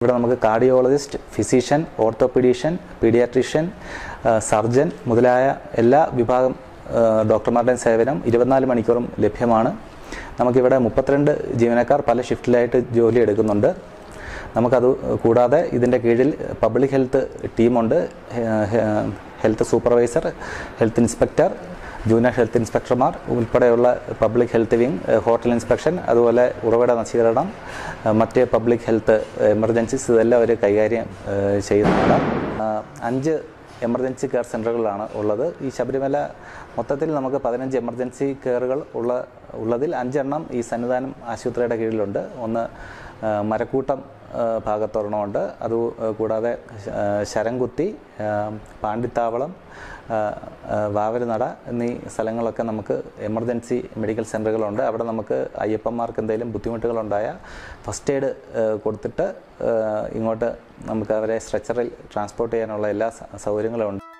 ഇവിടെ നമുക്ക് cardiologist physician orthopaedician paediatrician surgeon മുതലായ എല്ലാ വിഭാഗം ആ, ഡോക്ടർമാരുടെയും സേവനം ഇരുപത്തിനാല് മണിക്കൂറും ലഭ്യമാണ് നമുക്കിവിടെ മുപ്പത്തിരണ്ട് ജീവനക്കാർ പല ഷിഫ്റ്റിലായിട്ട് ജോലി എടുക്കുന്നുണ്ട് നമുക്കത് കൂടാതെ ഇതിൻ്റെ കീഴിൽ പബ്ലിക് ഹെൽത്ത് ടീമുണ്ട് he- he- health supervisor health inspector junior health ഇൻസ്പെക്ടർമാർ ഉൾപ്പെടെയുള്ള public health wing hotel inspection അതുപോലെ ഉറവിട നശീകരണം ഏഹ് മറ്റ് പബ്ലിക് ഹെൽത്ത് എമർജൻസീസ് ഇതെല്ലാം അവർ കൈകാര്യം ഏഹ് ചെയ്യുന്നുണ്ട് ആഹ് അഞ്ച് എമർജൻസി കെയർ സെൻ്ററുകളാണ് ഉള്ളത് ഈ ശബരിമല മൊത്തത്തിൽ നമുക്ക് പതിനഞ്ച് എമർജൻസി കെയറുകൾ ഉള്ള ഉള്ളതിൽ അഞ്ചെണ്ണം ഈ സന്നിധാനം ആശുപത്രിയുടെ കീഴിലുണ്ട് ഒന്ന് ആ, മരക്കൂട്ടം ആ, ഭാഗത്തൊരെണ്ണമുണ്ട് അത് കൂടാതെ ശ- ആ, ശരംകുത്തി ആ, പാണ്ടിത്താവളം ആ, ആ, വാവരുനട എന്നീ സ്ഥലങ്ങളൊക്കെ നമുക്ക് എമർജൻസി മെഡിക്കൽ സെൻ്ററുകളുണ്ട് അവിടെ നമുക്ക് അയ്യപ്പന്മാർക്ക് എന്തെങ്കിലും ബുദ്ധിമുട്ടുകളുണ്ടായ ഫസ്റ്റ് എയ്ഡ് കൊടുത്തിട്ട് ആ, ഇങ്ങോട്ട് നമുക്ക് അവരെ സ്ട്രെച്ചറിൽ ട്രാൻസ്പോർട്ട് ചെയ്യാനുള്ള എല്ലാ സ- സൗകര്യങ്ങളും ഉണ്ട്